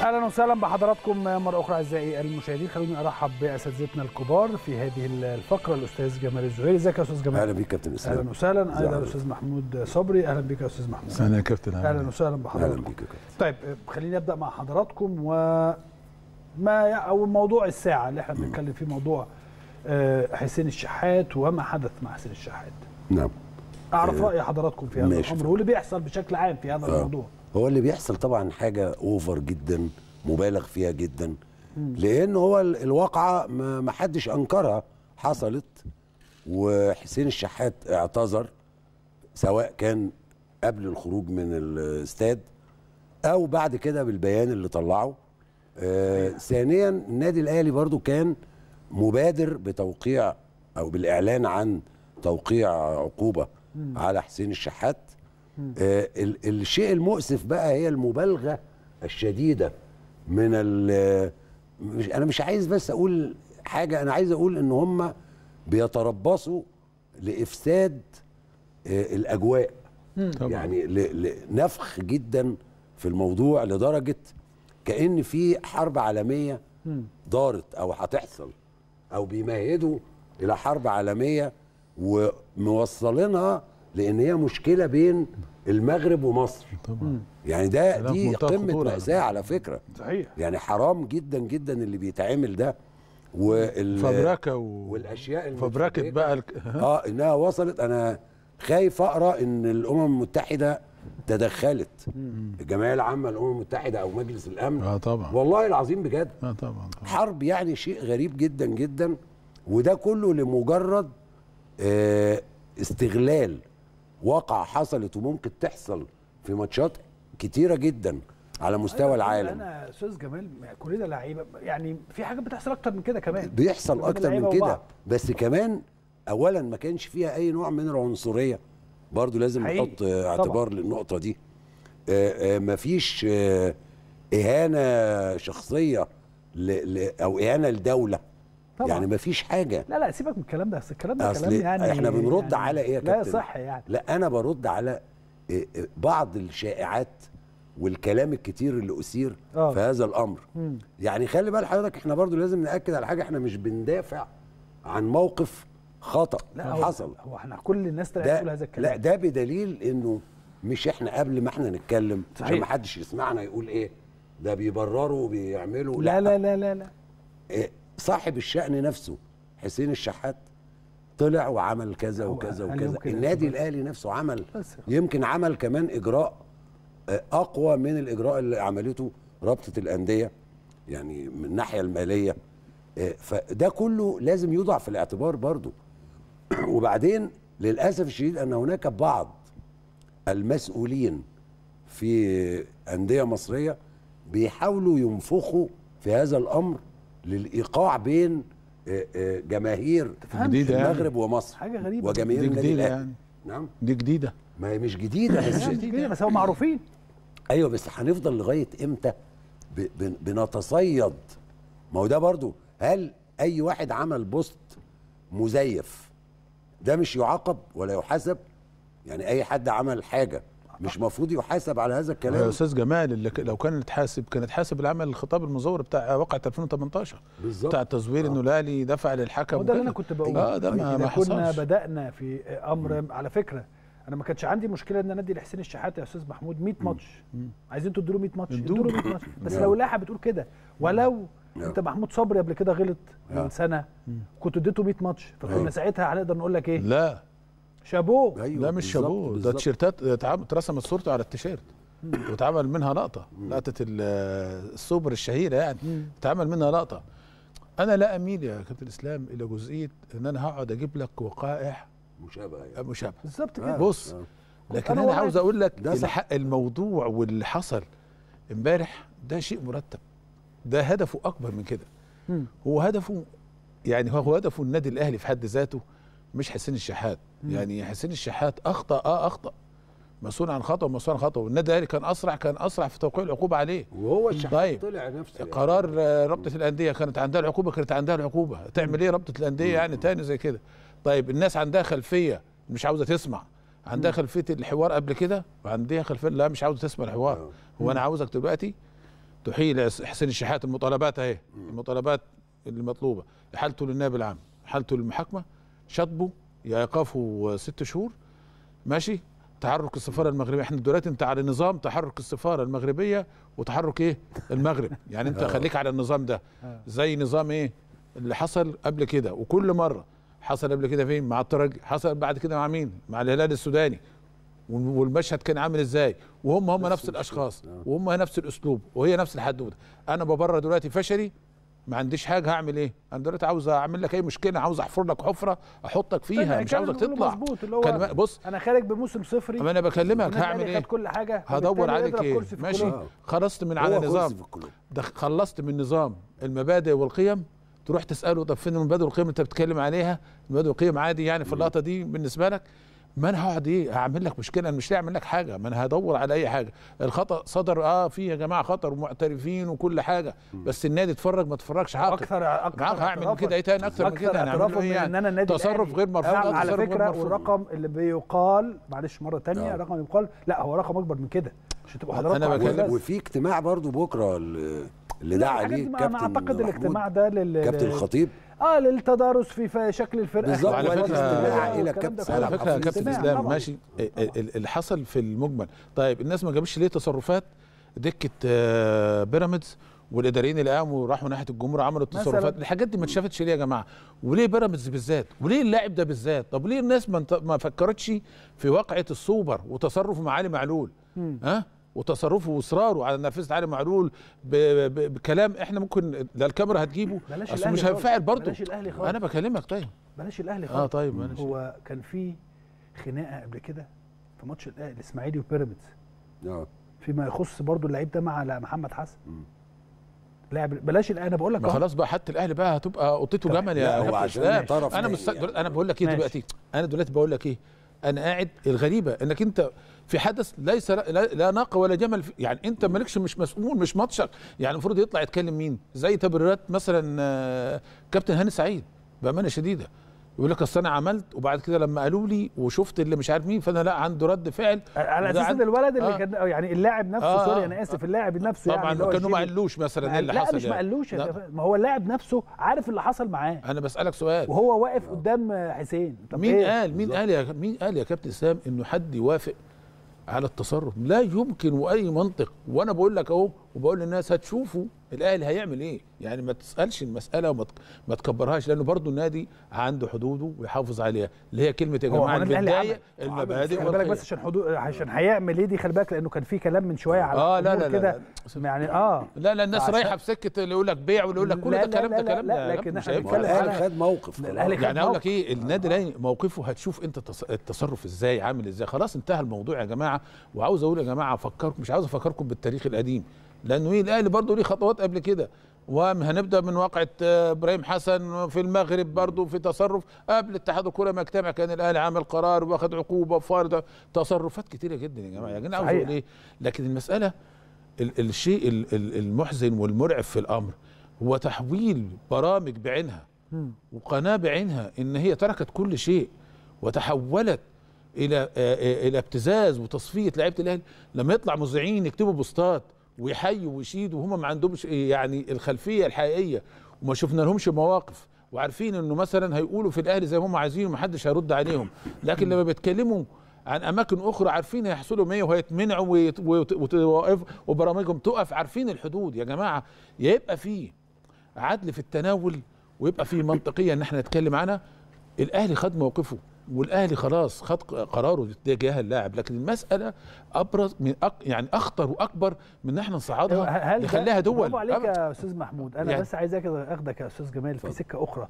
اهلا وسهلا بحضراتكم مره اخرى اعزائي المشاهدين خلوني ارحب باساتذتنا الكبار في هذه الفقره الاستاذ جمال الزهيري ازيك يا استاذ جمال اهلا بيك كابتن اسلام اهلا وسهلا ازي ايضا حضرتك؟ الاستاذ محمود صبري اهلا بك يا استاذ محمود اهلا يا كابتن اهلا وسهلا اهلا بحضراتكم بيك يا كابتن طيب خليني ابدا مع حضراتكم و ما او موضوع الساعه اللي احنا بنتكلم فيه موضوع آه، حسين الشحات وما حدث مع حسين الشحات نعم اعرف آه، راي حضراتكم في هذا ماشي. الامر واللي بيحصل بشكل عام في هذا آه. الموضوع هو اللي بيحصل طبعا حاجه اوفر جدا مبالغ فيها جدا لان هو ال- الواقعه ما ما حدش انكرها حصلت وحسين الشحات اعتذر سواء كان قبل الخروج من الاستاد او بعد كده بالبيان اللي طلعه آه ثانيا النادي الاهلي برضو كان مبادر بتوقيع او بالاعلان عن توقيع عقوبه على حسين الشحات آه ال- الشيء المؤسف بقى هي المبالغه الشديده من ال مش انا مش عايز بس اقول حاجه انا عايز اقول ان هم بيتربصوا لافساد آه الاجواء طبعا. يعني ل- لنفخ جدا في الموضوع لدرجه كان في حرب عالميه دارت او هتحصل او بيمهدوا الى حرب عالميه وموصلينها لان هي مشكله بين المغرب ومصر طبعا يعني ده كلام دي منتهى قمه الخطورة. ماساه على فكره صحيح يعني حرام جدا جدا اللي بيتعمل ده وال فبركه و... والاشياء فبركه المتفبركة. بقى الك... اه انها وصلت انا خايف اقرا ان الامم المتحده تدخلت الجمعيه العامه للامم المتحده او مجلس الامن اه طبعا والله العظيم بجد اه طبعا طبعا حرب يعني شيء غريب جدا جدا وده كله لمجرد آه، استغلال واقع حصلت وممكن تحصل في ماتشات كتيره جدا على مستوى العالم انا يا استاذ جمال كلنا لعيبه يعني في حاجات بتحصل اكتر من كده كمان بيحصل بين اكتر اللعيبة من كده وبعض. بس كمان اولا ما كانش فيها اي نوع من العنصريه برضو لازم حقيقي. نحط آه، اعتبار للنقطه دي آه، آه، مفيش آه، اهانه شخصيه ل... ل... او اهانه لدوله طبعا. يعني مفيش حاجه لا لا سيبك من الكلام ده اصل الكلام ده أصل كلام يعني إحنا بنرد يعني على إيه يا لا كابتن؟ صح يعني لا انا برد على إيه، إيه، بعض الشائعات والكلام الكتير اللي اثير آه. في هذا الامر مم. يعني خلي بال حضرتك احنا برضو لازم ناكد على حاجه احنا مش بندافع عن موقف خطا لا هو حصل هو احنا كل الناس طلعت ده تقول هذا الكلام لا ده بدليل انه مش احنا قبل ما احنا نتكلم عشان صحيح. ما حدش يسمعنا يقول ايه ده بيبرروا وبيعملوا لا لا لا لا لا إيه، صاحب الشأن نفسه حسين الشحات طلع وعمل كذا هو وكذا قال وكذا يوم كده النادي بس. الاهلي نفسه عمل بس. يمكن عمل كمان اجراء آه، اقوى من الاجراء اللي عملته رابطه الانديه يعني من الناحيه الماليه آه، فده كله لازم يوضع في الاعتبار برضو وبعدين للاسف الشديد ان هناك بعض المسؤولين في انديه مصريه بيحاولوا ينفخوا في هذا الامر للايقاع بين آه، آه، جماهير تفهمش. جديدة يعني. المغرب ومصر حاجه غريبه وجماهير دي النادي جديده الاهلي يعني نعم دي جديده ما هي مش جديده بس مش كده بس هو معروفين ايوه بس هنفضل لغايه امتى ب- بن- بنتصيد ما هو ده برضو هل اي واحد عمل بوست مزيف ده مش يعاقب ولا يحاسب يعني اي حد عمل حاجه مش مفروض يحاسب على هذا يا الكلام استاذ جمال اللي ك- لو كان اتحاسب كان اتحاسب العمل الخطاب المزور بتاع واقعه 2018 بالظبط بتاع التزوير انه الاهلي دفع للحكم هو ده اللي انا وكده. كنت بقوله اه ده ما, إذا ما كنا حصلش بدانا في امر على فكره انا ما كانش عندي مشكله ان ندي لحسين الشحات يا استاذ محمود 100 ماتش عايزين تدوا 100 ماتش ادوا ادوا له. 100 ماتش بس نعم. لو اللائحه بتقول كده ولو نعم. انت محمود صبري قبل كده غلط من آه. سنه كنت اديته 100 ماتش فكنا أيوة. ساعتها هنقدر نقول لك ايه لا شابوه ايوه لا مش بالظبط، شابوه ده بالظبط. تيشيرتات اتعمل- اترسمت صورته على التيشيرت واتعمل منها لقطه لقطه ال- السوبر الشهيره يعني اتعمل منها لقطه انا لا اميل يا كابتن اسلام الى جزئيه ان انا هقعد اجيب لك وقائع مشابه يعني. مشابهه بالظبط آه. كده بص آه. لكن أنا انا والله عاوز اقول لك ده صح. الحق الموضوع واللي حصل امبارح ده شيء مرتب ده هدفه اكبر من كده مم. هو هدفه يعني هو هدفه النادي الاهلي في حد ذاته مش حسين الشحات يعني حسين الشحات اخطا اه اخطا مسؤول عن خطا ومسؤول عن خطا والنادي الاهلي كان اسرع كان اسرع في توقيع العقوبه عليه وهو الشحات طيب. طلع نفسه يعني. قرار آه، رابطه الانديه كانت عندها العقوبه كانت عندها العقوبه تعمل ايه رابطه الانديه يعني تاني زي كده طيب الناس عندها خلفيه مش عاوزه تسمع عندها خلفيه الحوار قبل كده وعندها خلفيه لا مش عاوزه تسمع الحوار آه. هو انا عاوزك دلوقتي تحيل حسين الشحات المطالبات اهي المطالبات المطلوبه احالته للنائب العام احالته للمحاكمه شطبه يا ايقافه ست شهور ماشي تحرك السفاره المغربيه احنا دلوقتي انت على نظام تحرك السفاره المغربيه وتحرك ايه المغرب يعني انت خليك على النظام ده زي نظام ايه اللي حصل قبل كده وكل مره حصل قبل كده فين مع الترجي حصل بعد كده مع مين مع الهلال السوداني وال- والمشهد كان عامل ازاي وهم هم نفس الاشخاص وهم نفس الاسلوب وهي نفس الحدوته انا ببرر دلوقتي فشلي ما عنديش حاجه هعمل ايه انا دلوقتي عاوز اعمل لك اي مشكله عاوز احفر لك حفره احطك فيها مش عاوزك تطلع مظبوط اللي هو كلمة- بص انا خارج بموسم صفري اما انا بكلمك والنادي هعمل الأهلي ايه خد كل حاجه هدور وبالتالي عليك اضرب ايه كرسي في ماشي الكلوب. خلصت من هو على كرسي نظام في الكلوب. ده خلصت من نظام المبادئ والقيم تروح تساله طب فين المبادئ والقيم اللي انت بتتكلم عليها المبادئ والقيم عادي يعني في اللقطه دي بالنسبه لك ما انا هقعد ايه هعمل لك مشكله انا مش هعمل لك حاجه ما انا هدور على اي حاجه الخطا صدر اه في يا جماعه خطر ومعترفين وكل حاجه بس النادي اتفرج ما اتفرجش عاقل اكثر اكثر معاك هعمل اعترافاً- كده ايه تاني اكتر من اكثر كده هنعمله اعترافا ايه من ان انا يعني النادي تصرف الأهلي- غير مرفوض أو لا، على تصرف غير فكره مرفوض. والرقم اللي بيقال معلش مره تانية آه. رقم يقال لا هو رقم اكبر من كده عشان تبقوا حضراتكم أنا عارفين بكلم- بس. وفي اجتماع برضو بكره اللي اللي لا، دعا الحاجات عليه دي ما- كابتن ما اعتقد محمود، الاجتماع ده لل كابتن الخطيب اه للتدارس في في شكل الفرقه بالظبط. وعلى فكرة- والاستماع الى والكلام ده كابتن كله. على سلام فكره يا حفيظ. كابتن استماع اسلام طبعاً. ماشي ال- ال- اللي حصل في المجمل طيب الناس ما جابتش ليه تصرفات دكه آه، بيراميدز والاداريين اللي قاموا راحوا ناحيه الجمهور عملوا تصرفات مثلاً. الحاجات دي ما اتشافتش ليه يا جماعه وليه بيراميدز بالذات وليه اللاعب ده بالذات طب ليه الناس ما انت- ما فكرتش في واقعه السوبر وتصرف مع علي معلول ها وتصرفه واصراره على نافذه علي معلول ب- ب- بكلام احنا ممكن لا الكاميرا هتجيبه بلاش اصل الأهلي مش خالص. هينفعل برضه بلاش الأهلي خالص. انا بكلمك طيب بلاش الاهلي اه خالص طيب معلش هو كان في خناقه قبل كده في ماتش الأهلي- الاسماعيلي وبيراميدز اه فيما يخص برضو اللعيب ده مع محمد حسن لاعب بلاش الأهلي، انا بقول لك ما أهو. خلاص بقى حتى الاهلي بقى هتبقى قطته طيب. جمل لا، يا هو كابتن عشان اسلام طرف انا تاني مست... يعني. انا بقول لك ايه ماشي. دلوقتي انا دلوقتي بقول لك ايه انا قاعد الغريبه انك انت في حدث ليس لا, لا ناقه ولا جمل في يعني انت مالكش مش مسؤول مش ماتشك يعني المفروض يطلع يتكلم مين زي تبريرات مثلا آه، كابتن هاني سعيد بامانه شديده يقول لك اصل انا عملت وبعد كده لما قالوا لي وشفت اللي مش عارف مين فانا لا عنده رد فعل على وده اساس عند- ان الولد اللي آه. كان أو يعني اللاعب نفسه آه، سوري آه. انا اسف اللاعب نفسه طبعا يعني اللي هو كانه ما الجيل- قالوش مثلا ايه اللي لا حصل مش ما يعني. قالوش يا لا. كفا- ما هو اللاعب نفسه عارف اللي حصل معاه انا بسالك سؤال وهو واقف قدام حسين طب مين إيه؟ قال مين قال يا مين قال يا كابتن اسلام انه حد يوافق على التصرف لا يمكن واي منطق وانا بقول لك اهو وبقول للناس هتشوفوا الاهلي هيعمل ايه يعني ما تسالش المساله وما تك- ما تكبرهاش لانه برضو النادي عنده حدوده ويحافظ عليها اللي هي كلمه يا هو جماعه النادي الأهلي البدايه عمل. المبادئ خلي بالك والقيم. بس عشان حدود عشان هيعمل ايه دي خلي بالك لانه كان في كلام من شويه على آه، لا، أمور لا، لا، كده لا. يعني اه لا لا الناس عشان- رايحه في سكه اللي يقول لك بيع واللي يقول لك كل لا، ده لا، كلام لا، ده لا، كلام لا، ده لكن مش إحنا هينفع. بنتكلم الاهلي على- خد موقف الأهلي خلاص. خد يعني اقول موقف. لك ايه النادي الاهلي موقفه هتشوف انت التص- التصرف ازاي عامل ازاي خلاص انتهى الموضوع يا جماعه وعاوز اقول يا جماعه افكركم مش عاوز افكركم بالتاريخ القديم لانه ايه الاهلي برضه ليه خطوات قبل كده وهنبدا من واقعه آه، ابراهيم حسن في المغرب برضه في تصرف قبل اتحاد الكره ما يجتمع كان الاهلي عامل قرار واخد عقوبه فرض تصرفات كتيره جدا يا جماعه يا جماعه عاوز صحيح. اقول ايه لكن المساله ال- الشيء ال- ال- المحزن والمرعب في الامر هو تحويل برامج بعينها وقناه بعينها ان هي تركت كل شيء وتحولت الى آه، آه، الى ابتزاز وتصفيه لعيبه الاهلي لما يطلع مذيعين يكتبوا بوستات ويحيوا ويشيدوا وهم ما عندهمش إيه يعني الخلفيه الحقيقيه وما شفنا لهمش مواقف وعارفين انه مثلا هيقولوا في الاهلي زي ما هم عايزين ومحدش هيرد عليهم لكن لما بيتكلموا عن اماكن اخرى عارفين هيحصلوا 100 وهيتمنعوا ويت- وت- وتوقف وبرامجهم تقف عارفين الحدود يا جماعه يا يبقى فيه عدل في التناول ويبقى في منطقيه ان احنا نتكلم عنها الاهلي خد موقفه والاهلي خلاص خد قراره تجاه اللاعب لكن المساله ابرز من أك يعني اخطر واكبر من ان احنا نصعدها هل ده- نخليها دول برافو عليك أبد. يا استاذ محمود انا يعني- بس عايز اخدك يا استاذ جمال في سكه اخرى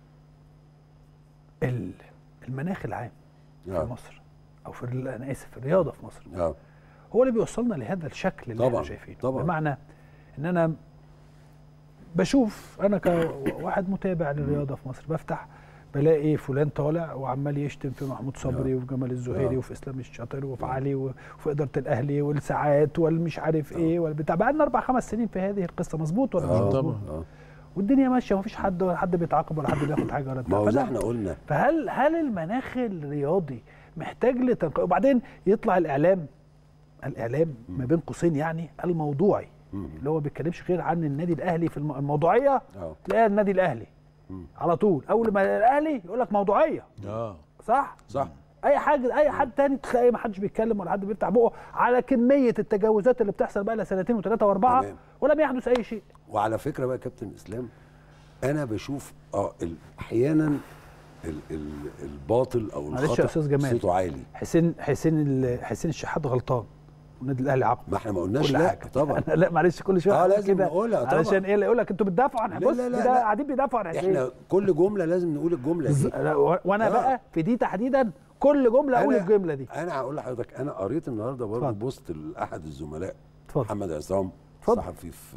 ال- المناخ العام في آه. مصر او في ال- انا اسف في الرياضه في مصر اه هو اللي بيوصلنا لهذا الشكل اللي طبعاً، احنا شايفينه طبعاً. بمعنى ان انا بشوف انا كواحد متابع للرياضه في مصر بفتح بلاقي فلان طالع وعمال يشتم في محمود صبري وفي جمال الزهيري آه. وفي اسلام الشاطر وفي علي و- وفي اداره الاهلي والساعات والمش عارف ايه والبتاع بقى لنا اربع خمس سنين في هذه القصه مظبوط ولا مش آه، مظبوط؟ طبعاً. آه. والدنيا ماشيه ومفيش حد ولا حد بيتعاقب ولا حد بياخد حاجه ولا ما هو بتاع زي فده- احنا قلنا فهل هل المناخ الرياضي محتاج لتنقية وبعدين يطلع الاعلام الاعلام ما بين قوسين يعني الموضوعي اللي هو ما بيتكلمش غير عن النادي الاهلي في الم- الموضوعيه اه تلاقيها النادي الاهلي على طول اول ما الاهلي يقول لك موضوعيه اه صح صح اي حاجه اي حد تاني تلاقي ما حدش بيتكلم ولا حد بيفتح بقه على كميه التجاوزات اللي بتحصل بقى لها سنتين وثلاثه واربعه تمام. ولم يحدث اي شيء وعلى فكره بقى يا كابتن اسلام انا بشوف اه ال- احيانا ال ال الباطل او معلش يا الخطا أستاذ جمال. صوته عالي حسين حسين ال- حسين الشحات غلطان والنادي الاهلي عاقبه ما احنا ما قلناش كل لا حاجة. طبعا لا معلش كل شويه آه، أعمل لازم كده نقولها طبعا. علشان ايه اللي يقول لك انتوا بتدافعوا عن لا، بص لا، لا، ده لا. قاعدين بيدافعوا عن حسين احنا كل جمله لازم نقول الجمله دي لا، و- وانا آه. بقى في دي تحديدا كل جمله اقول أنا- الجمله دي انا هقول لحضرتك انا قريت النهارده برضه اتفضل. بوست لاحد الزملاء اتفضل محمد عصام اتفضل. صحفي في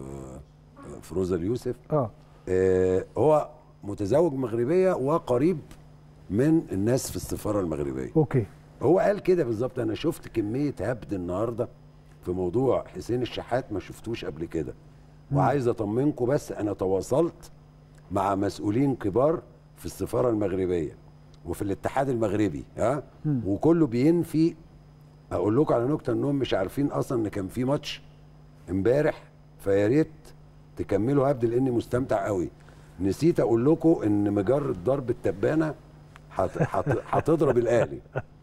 في روزا اليوسف اه آه، هو متزوج مغربيه وقريب من الناس في السفاره المغربيه اوكي هو قال كده بالظبط انا شفت كميه هبد النهارده في موضوع حسين الشحات ما شفتوش قبل كده وعايز اطمنكم بس انا تواصلت مع مسؤولين كبار في السفاره المغربيه وفي الاتحاد المغربي ها وكله بينفي اقول لكم على نكته انهم مش عارفين اصلا ان كان في ماتش امبارح فيا ريت تكملوا هبد لاني مستمتع قوي نسيت اقول لكم ان مجره ضرب التبانه هت- هت- هتضرب الاهلي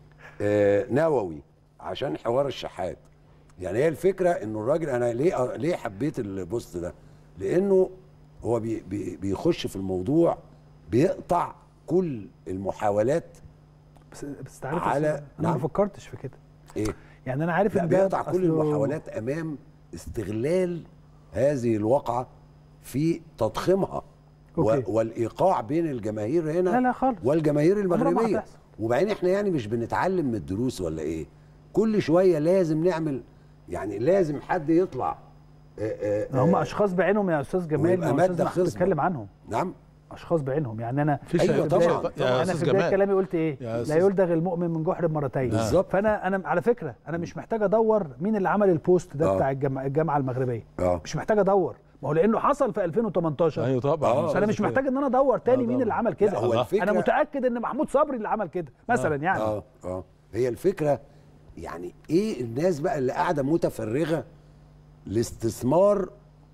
آه، نووي عشان حوار الشحات يعني هي الفكره انه الراجل انا ليه ليه حبيت البوست ده لانه هو بي بي بيخش في الموضوع بيقطع كل المحاولات بس بس تعرف على- انا ما نعم. فكرتش في كده ايه يعني انا عارف لا ان ده بيقطع كل أصله- المحاولات امام استغلال هذه الواقعه في تضخيمها و- أوكي. والايقاع بين الجماهير هنا لا لا خالص والجماهير عمرها ما المغربيه هتحصل. وبعدين احنا يعني مش بنتعلم من الدروس ولا ايه كل شويه لازم نعمل يعني لازم حد يطلع آه، آه، هم آه، اشخاص بعينهم يا استاذ جمال ويبقى ما استاذ مادة محمود خصبة. بيتكلم عنهم نعم اشخاص بعينهم يعني انا في أيوة شيء- طبعاً. شيء- طبعاً. يا انا استاذ في بدايه جمال كلامي قلت ايه يا لا أستاذ- يلدغ المؤمن من جحر مرتين بالظبط. فانا انا على فكره انا مش محتاج ادور مين اللي عمل البوست ده آه. بتاع الجامعه, الجامعه المغربيه اه مش محتاج ادور ما هو لانه حصل في 2018 ايوه طبعا آه. فانا مش محتاج ان انا ادور تاني آه مين طبعاً. اللي عمل لا، كده هو الفكرة انا متاكد ان محمود صبري اللي عمل كده مثلا يعني اه اه هي الفكره يعني ايه الناس بقى اللي قاعده متفرغه لاستثمار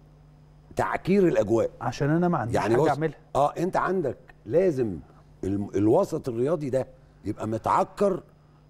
تعكير الاجواء عشان انا ما عنديش يعني حاجه بص اعملها اه انت عندك لازم الم- الوسط الرياضي ده يبقى متعكر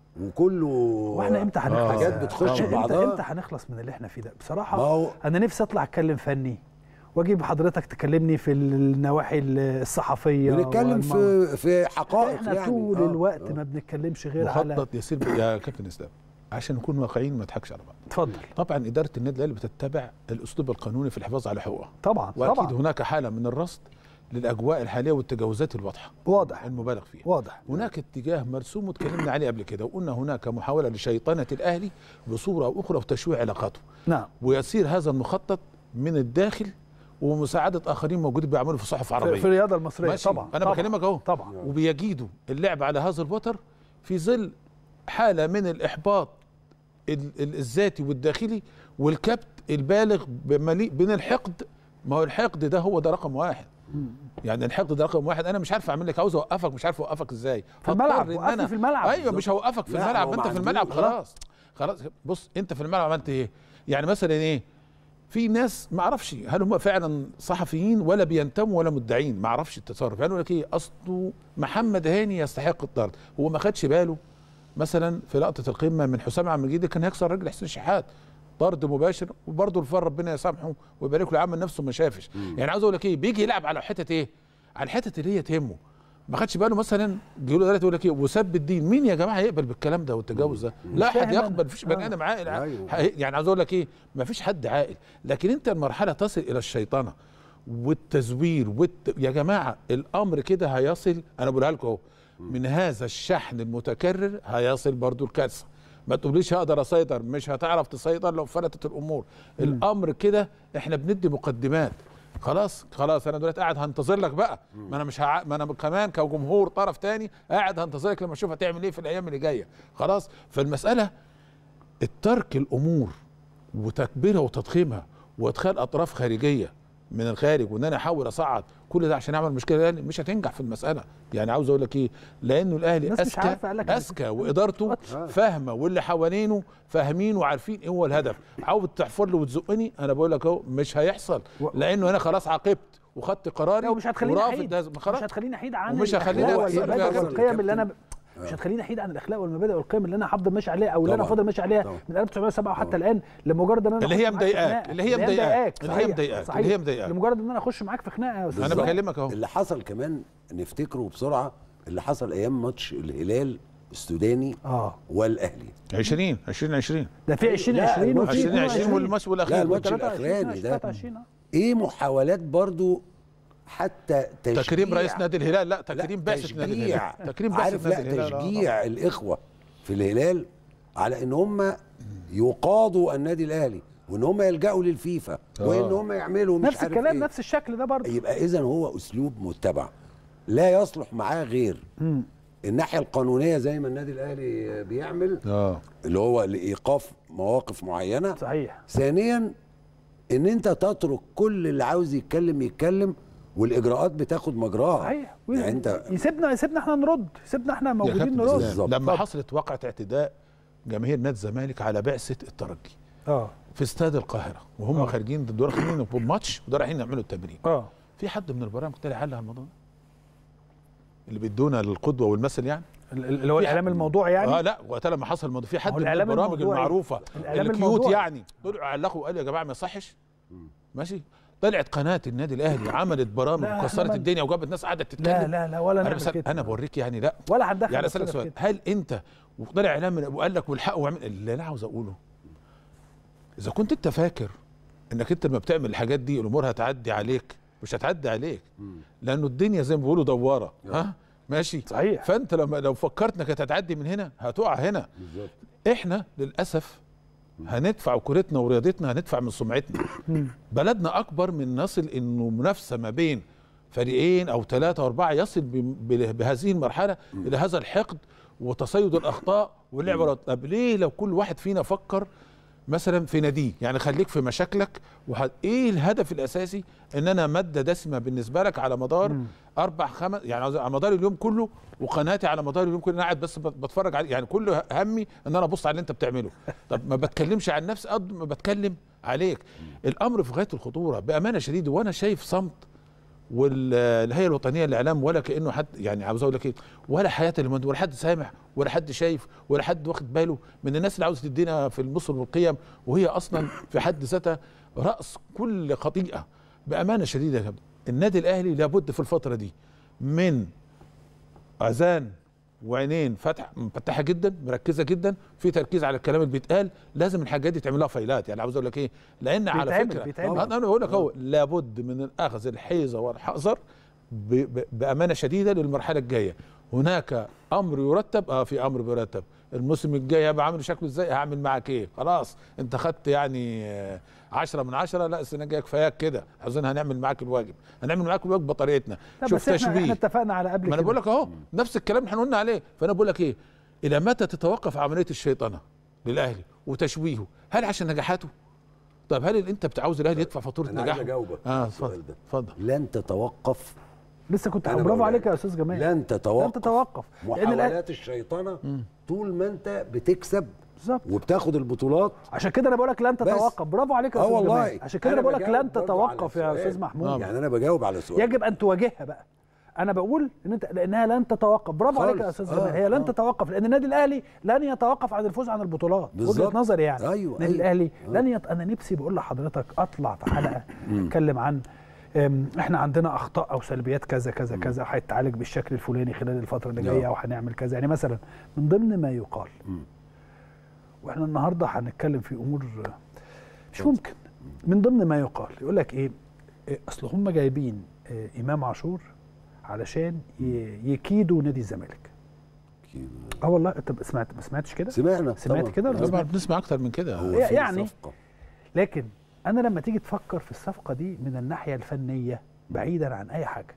وكله واحنا امتى هنخلص حاجات بتخش امتى ببعضها. امتى هنخلص من اللي احنا فيه ده بصراحه ما هو- انا نفسي اطلع اتكلم فني واجيب حضرتك تكلمني في النواحي الصحفيه بنتكلم والم- في في حقائق احنا يعني طول آه، الوقت آه. ما بنتكلمش غير على مخطط يسير ب- يا كابتن اسلام عشان نكون واقعيين ما نضحكش على بعض اتفضل طبعا اداره النادي الاهلي بتتبع الاسلوب القانوني في الحفاظ على حقوقها طبعا واكيد طبعا هناك حاله من الرصد للاجواء الحاليه والتجاوزات الواضحه واضح المبالغ فيها واضح هناك اتجاه مرسوم وتكلمنا عليه قبل كده وقلنا هناك محاوله لشيطنه الاهلي بصوره او اخرى وتشويه علاقاته نعم ويسير هذا المخطط من الداخل ومساعده اخرين موجودين بيعملوا في صحف في, عربيه في الرياضه المصريه ماشي. طبعا انا طبعا. بكلمك اهو طبعا وبيجيدوا اللعب على هذا الوتر في ظل حاله من الاحباط ال- ال- الذاتي والداخلي والكبت البالغ بمليء بين الحقد ما هو الحقد ده هو ده رقم واحد يعني الحقد ده رقم واحد انا مش عارف اعمل لك عاوز اوقفك مش عارف اوقفك ازاي في الملعب، هضطر إن وقفني أنا- في الملعب. ايوه مش هوقفك في لا، الملعب هو انت ما في الملعب عندوش. خلاص خلاص بص انت في الملعب عملت ايه يعني مثلا ايه في ناس ما اعرفش هل هم فعلا صحفيين ولا بينتموا ولا مدعين ما اعرفش التصرف يعني يقول لك ايه اصله محمد هاني يستحق الطرد هو ما خدش باله مثلا في لقطه القمه من حسام عبد المجيد كان هيكسر رجل حسين شحات طرد مباشر وبرضه الفار ربنا يسامحه ويبارك له عمل نفسه ما شافش يعني عاوز اقول لك ايه بيجي يلعب على حته ايه على الحته اللي هي تهمه ما خدش باله مثلا يقول دلوقتي يقول لك ايه وسب الدين مين يا جماعه يقبل بالكلام ده والتجاوز ده لا فاهم حد أنا. يقبل مفيش بني آه. ادم عاقل أيوة. يعني عاوز اقول لك ايه ما فيش حد عاقل لكن انت المرحله تصل الى الشيطنه والتزوير والت... يا جماعه الامر كده هيصل انا بقولها لكم اهو من هذا الشحن المتكرر هيصل برضو الكارثه ما تقوليش هقدر اسيطر مش هتعرف تسيطر لو فلتت الامور الامر كده احنا بندي مقدمات خلاص خلاص انا دلوقتي قاعد هنتظر لك بقى ما انا مش هع... ما انا كمان كجمهور طرف تاني قاعد هنتظرك لما اشوف هتعمل ايه في الايام اللي جايه خلاص فالمساله الترك الامور وتكبيرها وتضخيمها وادخال اطراف خارجيه من الخارج وان انا احاول اصعد كل ده عشان اعمل مشكله يعني مش هتنجح في المساله يعني عاوز اقول لك ايه لانه الاهلي الناس مش اذكى عارفة قال لك إن في اذكى وادارته فاهمه واللي حوالينه فاهمين وعارفين ايه هو الهدف عاوز تحفر له وتزقني انا بقول لك اهو مش هيحصل و- لانه انا خلاص عاقبت وخدت قراري لا ومش هتخليني ورافض احيد هذا- مش خلاص هتخليني احيد عن ومش هخليني الأخلاق أحيد والمبادئ فيها والقيم اللي انا كابتن. مش هتخليني احيد عن الاخلاق والمبادئ والقيم اللي انا هفضل ماشي عليها او اللي انا طبعاً. هفضل ماشي عليها طبعاً. من 1907 وحتى الان لمجرد ان انا اللي أخش هي معاك في مضايقاك، خناقة. اللي هي مضايقاك، اللي هي صحيح، مضايقاك، صحيح. اللي هي مضايقاك. لمجرد ان انا اخش معاك في خناقه يا استاذ انا زكي. بكلمك اهو اللي حصل كمان نفتكره بسرعه اللي حصل ايام ماتش الهلال السوداني اه والاهلي 20 20 20 ده في 2020 لا، وفي 20 20 22. والماتش لا والاخير الماتش 23 الاخراني ده 23 آه. ايه محاولات برضو حتى تشجيع تكريم رئيس نادي الهلال لا لا، تكريم بعثه نادي تشجيع. الهلال تكريم بعثه عارف نادي لا الهلال آه. تشجيع الاخوه في الهلال على ان هم يقاضوا النادي الاهلي وان هم يلجأوا للفيفا وان هم يعملوا مش نفس عارف الكلام إيه. نفس الشكل ده برضه يبقى اذا هو اسلوب متبع لا يصلح معاه غير الناحيه القانونيه زي ما النادي الاهلي بيعمل اه اللي هو لايقاف مواقف معينه صحيح ثانيا ان انت تترك كل اللي عاوز يتكلم يتكلم والاجراءات بتاخد مجراها صحيح يعني انت يسيبنا يسيبنا احنا نرد يسيبنا احنا يا موجودين كابتن نرد اسلام بالظبط. لما اتفضل. حصلت وقعه اعتداء جماهير نادي الزمالك على بعثه الترجي اه في استاد القاهره وهم خارجين دول خارجين في الماتش وده رايحين يعملوا التمرين اه في حد من البرامج طلع علق على الموضوع ده؟ اللي بيدونا القدوه والمثل يعني ال- ال- اللي هو في الاعلام حد- الموضوع يعني اه لا وقتها لما حصل الموضوع في حد هو من الإعلام البرامج الموضوعي. المعروفه الإعلام الكيوت الموضوعي. يعني طلعوا علقوا وقالوا يا جماعه ما يصحش ماشي طلعت قناه النادي الاهلي عملت برامج لا، وكسرت إحنا ما- الدنيا وجابت ناس قعدت تتكلم لا لا لا ولا انا نعمل بس كده انا بوريك يعني لا ولا هندخل يعني نفسنا اسالك في سؤال كده. هل انت وطلع اعلام من وقال لك والحق واعمل اللي انا عاوز اقوله اذا كنت انت فاكر انك انت لما بتعمل الحاجات دي الامور هتعدي عليك مش هتعدي عليك لانه الدنيا زي ما بيقولوا دواره ها ماشي صحيح. فانت لما لو فكرت انك هتعدي من هنا هتقع هنا بالظبط احنا للاسف هندفع كورتنا ورياضتنا هندفع من سمعتنا بلدنا اكبر من نصل انه منافسه ما بين فريقين او ثلاثه او اربعه يصل ب- ب- بهذه المرحله الى هذا الحقد وتصيد الاخطاء واللعب ورا- طب ليه لو كل واحد فينا فكر مثلا في ناديه يعني خليك في مشاكلك وه... ايه الهدف الاساسي ان انا ماده دسمه بالنسبه لك على مدار اربع خمس يعني عاوز- على مدار اليوم كله وقناتي على مدار اليوم كله انا قاعد بس بت- بتفرج عليه يعني كل همي ان انا ابص على اللي انت بتعمله طب ما بتكلمش عن نفسي قد ما بتكلم عليك الامر في غايه الخطوره بامانه شديده وانا شايف صمت والهيئه الوطنيه للاعلام ولا كانه حد يعني عاوز اقول لك ايه ولا حياه لمن ولا حد سامع ولا حد شايف ولا حد واخد باله من الناس اللي عاوز تدينا في المصر والقيم وهي اصلا في حد ذاتها راس كل خطيئه بامانه شديده يا كابتن النادي الاهلي لابد في الفتره دي من اذان وعينين فتح مفتحه جدا مركزه جدا في تركيز على الكلام اللي بيتقال لازم الحاجات دي تعمل لها فايلات يعني عاوز اقول لك ايه لان على بيتعمل- فكره بيتعمل. انا بقول لك اهو لابد من الاخذ الحيزه والحذر ب- ب- بامانه شديده للمرحله الجايه هناك امر يرتب اه في امر بيرتب الموسم الجاي هبقى عامل شكله ازاي هعمل معاك ايه خلاص انت خدت يعني آه، عشرة من عشرة لا السنه الجايه كفاياك كده عاوزين هنعمل معاك الواجب هنعمل معاك الواجب بطريقتنا لا شوف بس احنا احنا تشبيه اتفقنا على قبل ما انا كده. بقول لك اهو نفس الكلام اللي احنا قلنا عليه فانا بقول لك ايه الى متى تتوقف عمليه الشيطنه للاهلي وتشويهه هل عشان نجاحاته طب هل انت بتعوز الاهلي يدفع فاتوره أنا عايز نجاحه أجاوبك اه على السؤال اتفضل ده. اتفضل لن تتوقف لسه كنت أنا برافو بقول عليك لك. يا استاذ جمال لن تتوقف لن تتوقف لان الأهلي- محاولات الشيطنه طول ما انت بتكسب بالظبط وبتاخد البطولات عشان كده انا بقول لك لن بس. تتوقف برافو عليك يا اه استاذ والله جمال عشان كده أنا انا بقول لك بجاوب لن برضو على تتوقف يا السؤال. استاذ محمود يعني انا بجاوب على سؤال يجب ان تواجهها بقى انا بقول ان انت لانها لن تتوقف برافو خالص. عليك يا استاذ آه، جمال هي لن آه. تتوقف لان النادي الاهلي لن يتوقف عن الفوز عن البطولات بالظبط. وجهه نظري يعني أيوة، النادي أيوة. الاهلي آه. لن يت... انا نفسي بقول لحضرتك اطلع في حلقه اتكلم عن أم، احنا عندنا اخطاء او سلبيات كذا كذا كذا هيتعالج بالشكل الفلاني خلال الفتره اللي جايه آه. او هنعمل كذا يعني مثلا من ضمن ما يقال واحنا النهارده هنتكلم في امور مش ممكن من ضمن ما يقال يقول لك ايه إيه، اصل هم جايبين آه، امام عاشور علشان ي- يكيدوا نادي الزمالك اه والله انت سمعت ما سمعتش كده سمعنا سمعت طبعاً. كده ولا آه. طبعا بنسمع اكتر من كده هو يا- في يعني صفقة. لكن انا لما تيجي تفكر في الصفقه دي من الناحيه الفنيه بعيدا عن اي حاجه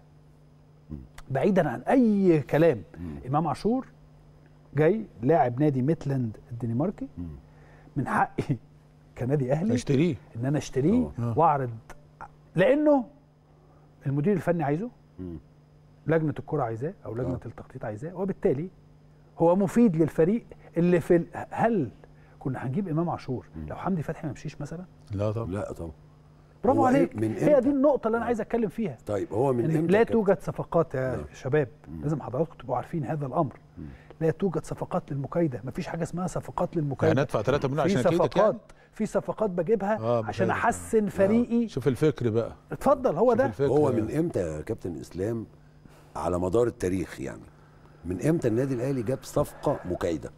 بعيدا عن اي كلام امام عاشور جاي لاعب نادي ميتلاند الدنماركي من حقي كنادي اهلي اشتريه ان انا اشتريه طبعاً. واعرض لانه المدير الفني عايزه مم. لجنه الكره عايزاه او لجنه آه. التخطيط عايزاه وبالتالي هو مفيد للفريق اللي في ال- هل كنا هنجيب امام عاشور لو حمدي فتحي ما مشيش مثلا لا طبعا لا طبعا برافو هو إيه؟ عليك من هي إمتى؟ دي النقطه اللي انا عايز اتكلم فيها طيب هو من إن امتى لا كابتن؟ توجد صفقات يا آه. شباب لازم حضراتكم تبقوا عارفين هذا الامر لا توجد صفقات للمكايده مفيش حاجه اسمها صفقات للمكايده يعني ادفع 3 مليون في عشان كيدك صفقات يعني في صفقات بجيبها آه، عشان بخير. احسن فريقي شوف الفكر بقى اتفضل هو شوف ده الفكر هو من امتى يا كابتن اسلام على مدار التاريخ يعني من امتى النادي الاهلي جاب صفقه مكايده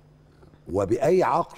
وباي عقل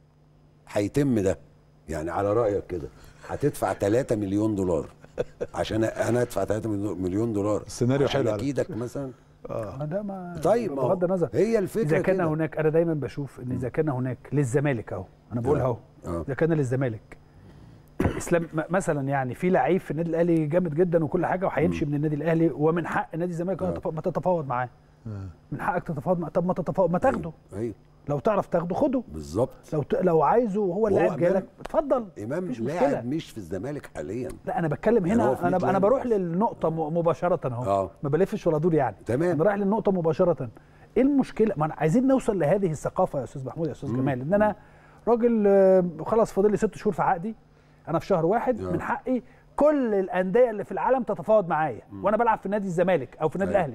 هيتم ده يعني على رايك كده هتدفع 3 مليون دولار عشان انا ادفع 3 مليون دولار السيناريو عشان حلو على اكيدك مثلا ما ده ما طيب ما هو بغض النظر هي الفكره اذا كان كده. هناك انا دايما بشوف ان اذا كان هناك للزمالك اهو انا بقولها اهو آه. اذا كان للزمالك اسلام م- مثلا يعني في لعيب في النادي الاهلي جامد جدا وكل حاجه وهيمشي من النادي الاهلي ومن حق نادي الزمالك آه. أن تتف- ما تتفاوض معاه من حقك تتفاوض معاه طب ما تتفاوض ما تاخده ايوه لو تعرف تاخده خده بالظبط لو ت... لو عايزه وهو اللاعب إمام- جالك اتفضل امام مفيش لاعب مشكله مش في الزمالك حاليا لا انا بتكلم يعني هو هنا في انا انا ميتلاند بروح بس. للنقطه م- مباشره اهو آه. ما بلفش ولا دور يعني تمام. انا رايح للنقطه مباشره ايه المشكله ما أنا عايزين نوصل لهذه الثقافه يا استاذ محمود يا استاذ جمال ان انا راجل آه، خلاص فاضل لي ست شهور في عقدي انا في شهر واحد آه. من حقي كل الانديه اللي في العالم تتفاوض معايا وانا بلعب في نادي الزمالك او في النادي أيوة. الاهلي